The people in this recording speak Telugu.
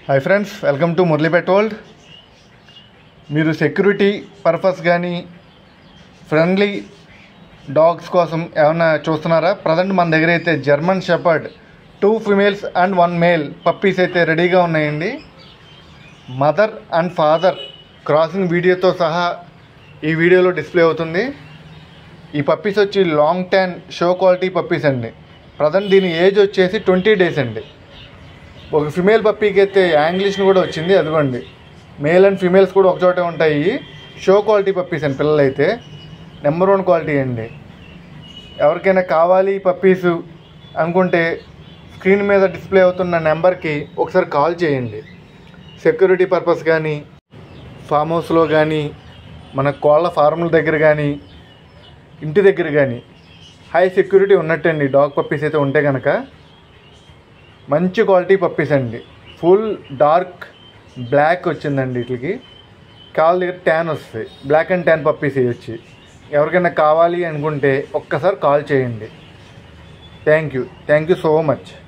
hi friends welcome to Muralipet world మీరు సెక్యూరిటీ పర్పస్ కానీ ఫ్రెండ్లీ డాగ్స్ కోసం ఏమైనా చూస్తున్నారా ప్రజెంట్ మన దగ్గర అయితే German shepherd two females and one male puppies అయితే రెడీగా ఉన్నాయండి మదర్ అండ్ ఫాదర్ క్రాసింగ్ వీడియోతో సహా ఈ వీడియోలో డిస్ప్లే అవుతుంది ఈ పప్పీస్ వచ్చి లాంగ్ టెన్ షో క్వాలిటీ పప్పీస్ అండి ప్రజెంట్ దీని ఏజ్ వచ్చేసి ట్వంటీ డేస్ అండి ఒక ఫిమేల్ పప్పీకి అయితే యాంగ్లీష్ని కూడా వచ్చింది అదిగోండి మేల్ అండ్ ఫిమేల్స్ కూడా ఒకచోటే ఉంటాయి షో క్వాలిటీ పప్పీస్ అండి పిల్లలు అయితే నెంబర్ వన్ క్వాలిటీ అండి ఎవరికైనా కావాలి ఈ పప్పీస్ అనుకుంటే స్క్రీన్ మీద డిస్ప్లే అవుతున్న నెంబర్కి ఒకసారి కాల్ చేయండి సెక్యూరిటీ పర్పస్ కానీ ఫామ్ హౌస్లో కానీ మన కోళ్ళ ఫార్ముల దగ్గర కానీ ఇంటి దగ్గర కానీ హై సెక్యూరిటీ ఉన్నట్టండి డాగ్ పప్పీస్ అయితే ఉంటే కనుక మంచి క్వాలిటీ పప్పీస్ అండి ఫుల్ డార్క్ బ్లాక్ వచ్చిందండి వీటికి కాళ్ళ దగ్గర ట్యాన్ వస్తాయి బ్లాక్ అండ్ ట్యాన్ పప్పీస్ వచ్చి ఎవరికైనా కావాలి అనుకుంటే ఒక్కసారి కాల్ చేయండి thank you thank you so much